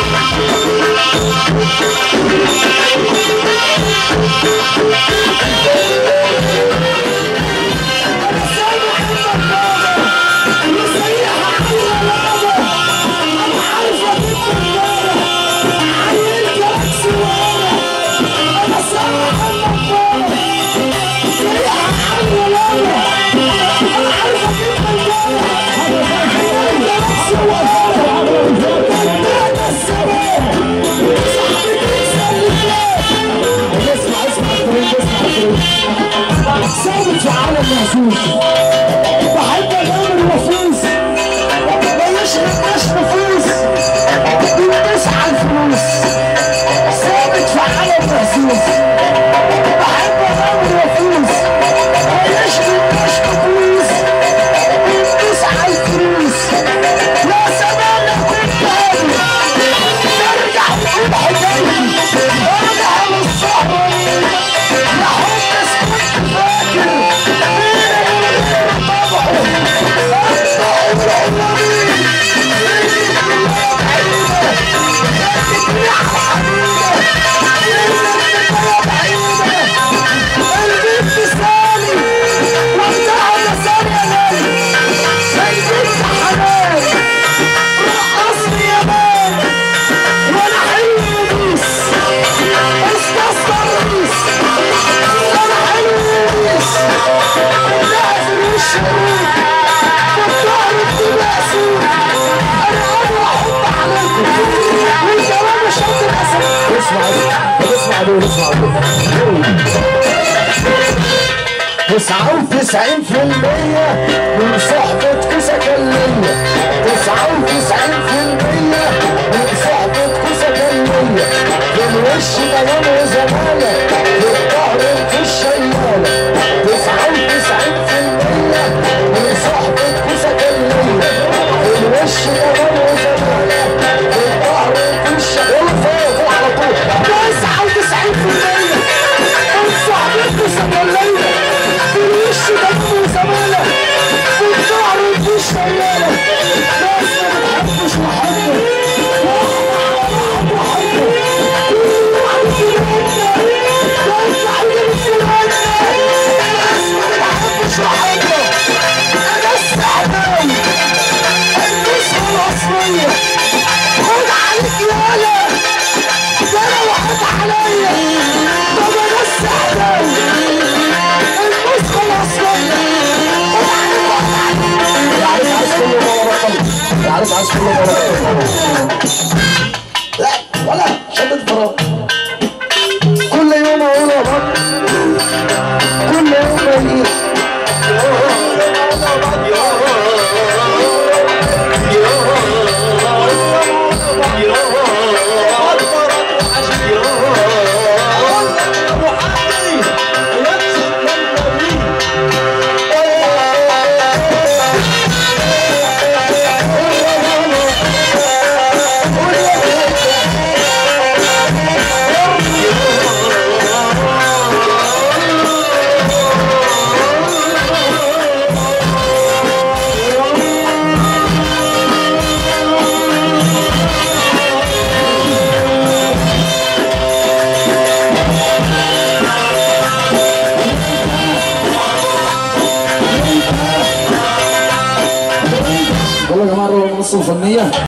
اسمع اسمع الترند اسمع الترند ثابت في عالم محسوس بحب الامر الوفوس ما يشغلناش نفوس بنسعى الفلوس ثابت في عالم محسوس بحب الامر الوفوس ما يشغلناش نفوس بنسعى الفلوس يا زمان كنت هادي نرجع نقول حكايتي ارجع للصحراء يا حب اسكت فاكر مين طبعه اسمع اسمع دول اسمع دول تسعة وتسعين في المية من صحبة سكنية تسعة وتسعين في المية من صحبة سكنية في الوش بيان وزمالة في الظهر في الشيالة تسعة وتسعين في المية من صحبة سكنية في الوش بيان وزمالة في الظهر في الشيالة فوق فوق على طول تسعة وتسعين في المية من صحبة سكنية في الوش دم وزمالة في الظهر وفي الشيالة ناس ما بتحبش محبة خد عليك يالا ده انا واحد عليا طب انا السعداوي النسخة الأصلية العريس عايز كله مرة بطل العريس عايز كله مرة بطل لا ولا شدد فراغ كل يوم اقول يا بطل كل يوم اقول يلا يا جماعه الربع ونص الفنيه